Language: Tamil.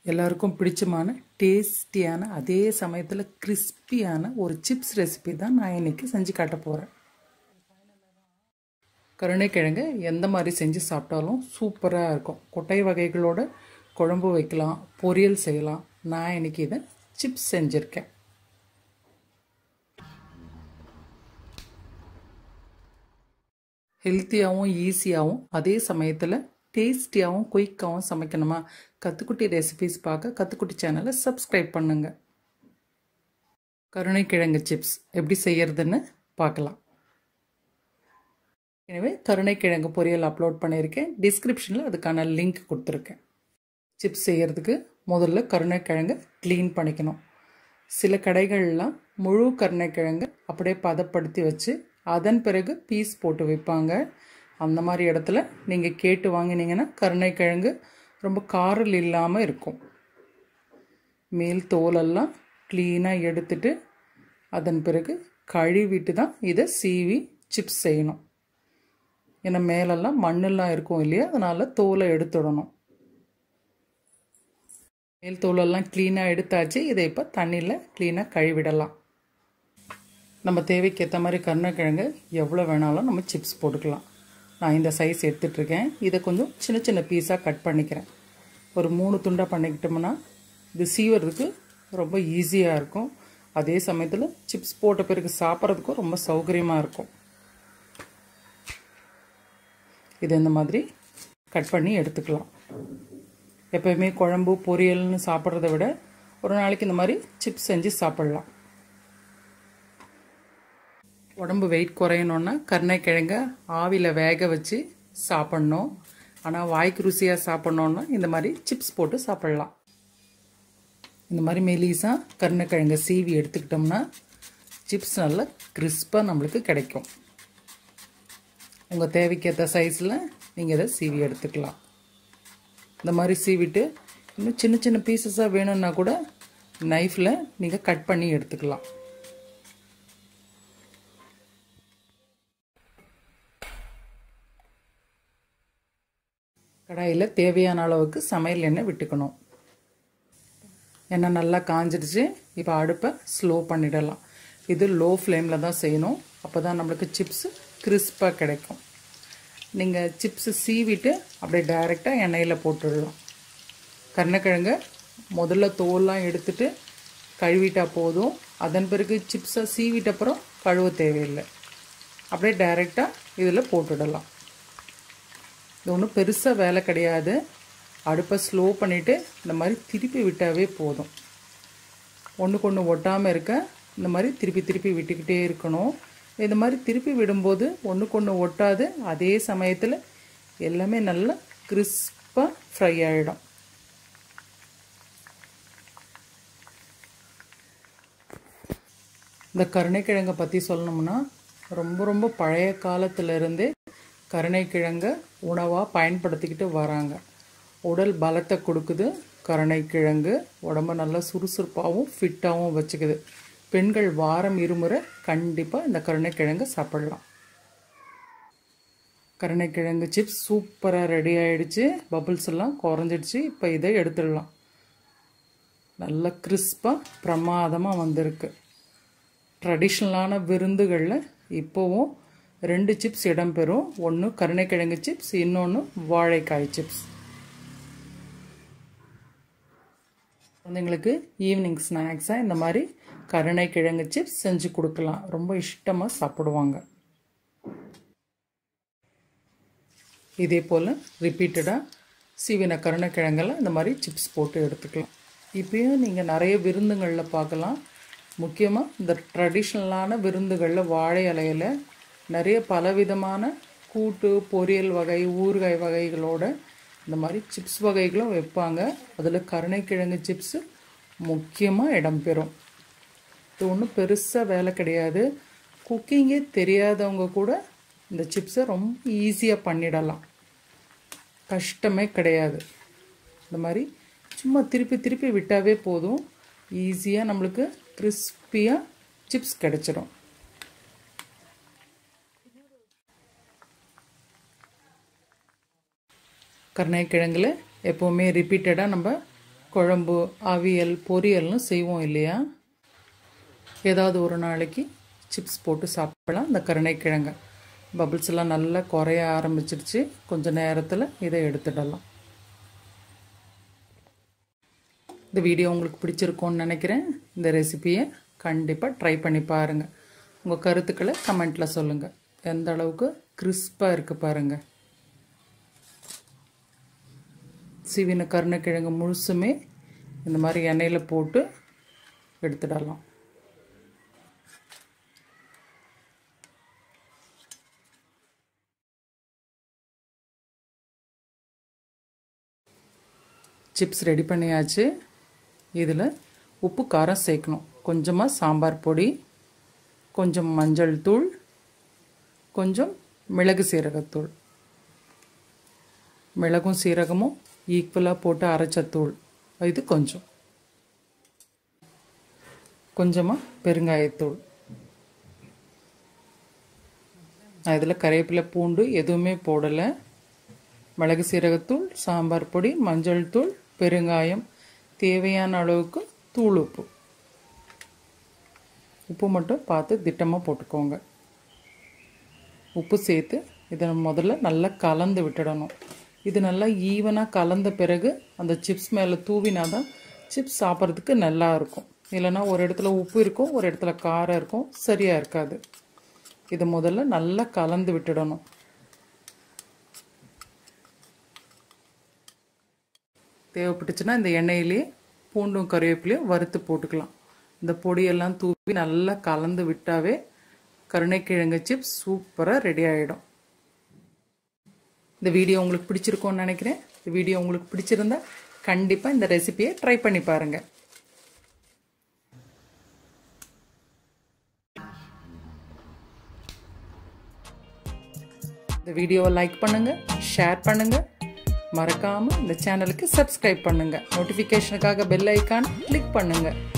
எல்லாருக்கும் பிடிச்சமான டேஸ்டியான அதே சமயத்தில் கிறிஸ்பியான ஒரு சிப்ஸ் ரெசிபி தான் நான் இன்னைக்கு செஞ்சு காட்ட போகிறேன் கருணைக்கிழங்கு எந்த மாதிரி செஞ்சு சாப்பிட்டாலும் சூப்பராக இருக்கும் கொட்டை வகைகளோட குழம்பு வைக்கலாம் பொரியல் செய்யலாம் நான் இன்னைக்கு இதை சிப்ஸ் செஞ்சுருக்கேன் ஹெல்த்தியாகவும் ஈஸியாகவும் அதே சமயத்தில் டேஸ்டியாகவும் குயிக்காகவும் சமைக்கணுமா கத்துக்குட்டி ரெசிபிஸ் பார்க்க கத்துக்குட்டி சேனலை சப்ஸ்கிரைப் பண்ணுங்கள் கருணைக்கிழங்கு சிப்ஸ் எப்படி செய்யறதுன்னு பார்க்கலாம் எனவே கருணைக்கிழங்கு பொரியல் அப்லோட் பண்ணியிருக்கேன் டிஸ்கிரிப்ஷனில் அதுக்கான லிங்க் கொடுத்துருக்கேன் சிப்ஸ் செய்கிறதுக்கு முதல்ல கருணைக்கிழங்கு க்ளீன் பண்ணிக்கணும் சில கடைகள்லாம் முழு கருணைக்கிழங்கு அப்படியே பதப்படுத்தி வச்சு அதன் பிறகு பீஸ் போட்டு வைப்பாங்க அந்த மாதிரி இடத்துல நீங்கள் கேட்டு வாங்கினீங்கன்னா கருணைக்கிழங்கு ரொம்ப காரல் இல்லாமல் இருக்கும் மேல் தோலெல்லாம் க்ளீனாக எடுத்துட்டு அதன் பிறகு கழுவிட்டு தான் இதை சீவி சிப்ஸ் செய்யணும் ஏன்னா மேலெல்லாம் மண்ணெல்லாம் இருக்கும் இல்லையா அதனால் தோலை எடுத்துடணும் மேல் தோலெல்லாம் க்ளீனாக எடுத்தாச்சு இதை இப்போ தண்ணியில் க்ளீனாக கழுவிடலாம் நம்ம தேவைக்கு ஏற்ற மாதிரி கருணக்கிழங்கு எவ்வளோ வேணாலும் நம்ம சிப்ஸ் போட்டுக்கலாம் நான் இந்த சைஸ் எடுத்துகிட்ருக்கேன் இதை கொஞ்சம் சின்ன சின்ன பீஸாக கட் பண்ணிக்கிறேன் ஒரு மூணு துண்டாக பண்ணிக்கிட்டோம்னா இது சீவறதுக்கு ரொம்ப ஈஸியாக இருக்கும் அதே சமயத்தில் சிப்ஸ் போட்ட பிறகு சாப்பிட்றதுக்கும் ரொம்ப சௌகரியமாக இருக்கும் இது இந்த மாதிரி கட் பண்ணி எடுத்துக்கலாம் எப்போயுமே குழம்பு பொரியல்னு சாப்பிட்றத விட ஒரு நாளைக்கு இந்த மாதிரி சிப்ஸ் செஞ்சு சாப்பிட்லாம் உடம்பு வெயிட் குறையணுன்னா கருணைக்கிழங்க ஆவியில் வேக வச்சு சாப்பிட்ணும் ஆனால் வாய்க்கு ருசியாக சாப்பிட்ணுன்னா இந்த மாதிரி சிப்ஸ் போட்டு சாப்பிட்லாம் இந்த மாதிரி மெலிசாக கருணைக்கிழங்க சீவி எடுத்துக்கிட்டோம்னா சிப்ஸ் நல்லா கிறிஸ்பாக நம்மளுக்கு கிடைக்கும் உங்கள் தேவைக்கேற்ற சைஸில் நீங்கள் இதை சீவி எடுத்துக்கலாம் இந்த மாதிரி சீவிட்டு இன்னும் சின்ன சின்ன பீசஸாக வேணும்னா கூட நைஃப்பில் நீங்கள் கட் பண்ணி எடுத்துக்கலாம் கடாயில் தேவையான அளவுக்கு சமையல் எண்ணெய் விட்டுக்கணும் எண்ணெய் நல்லா காஞ்சிடுச்சு இப்போ அடுப்பை ஸ்லோ பண்ணிடலாம் இது லோ ஃப்ளேமில் தான் செய்யணும் அப்போ தான் நம்மளுக்கு சிப்ஸு கிறிஸ்பாக கிடைக்கும் நீங்கள் சிப்ஸு சீவிட்டு அப்படியே டைரெக்டாக எண்ணெயில் போட்டுடலாம் கருணக்கிழங்க முதல்ல தோல்லாம் எடுத்துட்டு கழுவிட்டா போதும் அதன் பிறகு சிப்ஸை சீவிட்ட அப்புறம் கழுவ தேவையில்லை அப்படியே டைரெக்டாக இதில் போட்டுடலாம் இது ஒன்றும் பெருசாக வேலை கிடையாது அடுப்பை ஸ்லோ பண்ணிவிட்டு இந்த மாதிரி திருப்பி விட்டாவே போதும் ஒன்றுக்கு ஒன்று ஒட்டாமல் இருக்க இந்த மாதிரி திருப்பி திருப்பி விட்டுக்கிட்டே இருக்கணும் இந்த மாதிரி திருப்பி விடும்போது ஒன்றுக்கு ஒன்று ஒட்டாது அதே சமயத்தில் எல்லாமே நல்லா கிறிஸ்பாக ஃப்ரை ஆகிடும் இந்த கருணைக்கிழங்கை பற்றி சொல்லணும்னா ரொம்ப ரொம்ப பழைய காலத்திலிருந்தே கருணைக்கிழங்கை உணவாக பயன்படுத்திக்கிட்டு வராங்க உடல் பலத்தை கொடுக்குது கருணைக்கிழங்கு உடம்ப நல்லா சுறுசுறுப்பாகவும் ஃபிட்டாகவும் வச்சுக்குது பெண்கள் வாரம் இருமுறை கண்டிப்பாக இந்த கருணைக்கிழங்கு சாப்பிடலாம் கருணைக்கிழங்கு சிப்ஸ் சூப்பராக ரெடி ஆகிடுச்சு பபுள்ஸ் எல்லாம் குறைஞ்சிடுச்சு இப்போ இதை எடுத்துடலாம் நல்லா கிறிஸ்பாக பிரமாதமாக வந்திருக்கு ட்ரெடிஷ்னலான விருந்துகளில் இப்போவும் ரெண்டு சிப்ஸ் இடம்பெறும் ஒன்று கருணைக்கிழங்கு சிப்ஸ் இன்னொன்று வாழைக்காய் சிப்ஸ் குழந்தைங்களுக்கு ஈவினிங் ஸ்நாக்ஸாக இந்த மாதிரி கருணைக்கிழங்கு சிப்ஸ் செஞ்சு கொடுக்கலாம் ரொம்ப இஷ்டமாக சாப்பிடுவாங்க இதே போல் ரிப்பீட்டடாக சீவின கருணைக்கிழங்கெல்லாம் இந்த மாதிரி சிப்ஸ் போட்டு எடுத்துக்கலாம் இப்பயும் நீங்கள் நிறைய விருந்துகளில் பார்க்கலாம் முக்கியமாக இந்த ட்ரெடிஷ்னலான விருந்துகளில் வாழை இலையில் நிறைய பலவிதமான கூட்டு பொரியல் வகை ஊறுகாய் வகைகளோட இந்த மாதிரி சிப்ஸ் வகைகளும் வைப்பாங்க அதில் கருணைக்கிழங்கு சிப்ஸு முக்கியமாக இடம்பெறும் இது ஒன்றும் பெருசாக வேலை கிடையாது குக்கிங்கே தெரியாதவங்க கூட இந்த சிப்ஸை ரொம்ப ஈஸியாக பண்ணிடலாம் கஷ்டமே கிடையாது இந்த மாதிரி சும்மா திருப்பி திருப்பி விட்டாவே போதும் ஈஸியாக நம்மளுக்கு கிறிஸ்பியாக சிப்ஸ் கிடச்சிடும் கருணைக்கிழங்குல எப்போவுமே ரிப்பீட்டடாக நம்ம குழம்பு அவியல் பொரியல்னு செய்வோம் இல்லையா ஏதாவது ஒரு நாளைக்கு சிப்ஸ் போட்டு சாப்பிடலாம் இந்த கருணைக்கிழங்க பபிள்ஸ் எல்லாம் நல்லா குறைய ஆரம்பிச்சிருச்சு கொஞ்சம் நேரத்தில் இதை எடுத்துடலாம் இந்த வீடியோ உங்களுக்கு பிடிச்சிருக்கோன்னு நினைக்கிறேன் இந்த ரெசிபியை கண்டிப்பாக ட்ரை பண்ணி பாருங்கள் உங்கள் கருத்துக்களை கமெண்ட்டில் சொல்லுங்கள் எந்த அளவுக்கு கிறிஸ்பாக இருக்குது பாருங்கள் சீவின கருணைக்கிழங்கு முழுசுமே இந்த மாதிரி எண்ணெயில் போட்டு எடுத்துடலாம் சிப்ஸ் ரெடி பண்ணியாச்சு இதில் உப்பு காரம் சேர்க்கணும் கொஞ்சமாக சாம்பார் பொடி கொஞ்சம் மஞ்சள் தூள் கொஞ்சம் மிளகு சீரகத்தூள் மிளகும் சீரகமும் ஈக்குவலாக போட்டு அரைச்ச தூள் இது கொஞ்சம் கொஞ்சமாக பெருங்காயத்தூள் நான் இதில் கருவேப்பிலை பூண்டு எதுவுமே போடலை மிளகு சீரகத்தூள் சாம்பார் பொடி மஞ்சள் தூள் பெருங்காயம் தேவையான அளவுக்கு தூள் உப்பு உப்பு மட்டும் பார்த்து திட்டமாக போட்டுக்கோங்க உப்பு சேர்த்து இதை முதல்ல நல்லா கலந்து விட்டுடணும் இது நல்லா ஈவனாக கலந்த பிறகு அந்த சிப்ஸ் மேலே தூவினா தான் சிப்ஸ் சாப்பிட்றதுக்கு நல்லா இருக்கும் இல்லைன்னா ஒரு இடத்துல உப்பு இருக்கும் ஒரு இடத்துல காரம் இருக்கும் சரியாக இருக்காது இதை முதல்ல நல்லா கலந்து விட்டுடணும் தேவைப்பட்டுச்சுன்னா இந்த எண்ணெயிலே பூண்டும் கருவேப்பிலையும் வறுத்து போட்டுக்கலாம் இந்த பொடியெல்லாம் தூவி நல்லா கலந்து விட்டாவே கருணைக்கிழங்கு சிப்ஸ் சூப்பராக ரெடி ஆகிடும் இந்த வீடியோ உங்களுக்கு பிடிச்சிருக்கோன்னு நினைக்கிறேன் இந்த வீடியோ உங்களுக்கு பிடிச்சிருந்தா கண்டிப்பாக இந்த ரெசிபியை ட்ரை பண்ணி பாருங்கள் இந்த வீடியோவை லைக் பண்ணுங்கள் ஷேர் பண்ணுங்கள் மறக்காமல் இந்த சேனலுக்கு சப்ஸ்கிரைப் பண்ணுங்கள் நோட்டிஃபிகேஷனுக்காக பெல் ஐக்கான் கிளிக் பண்ணுங்கள்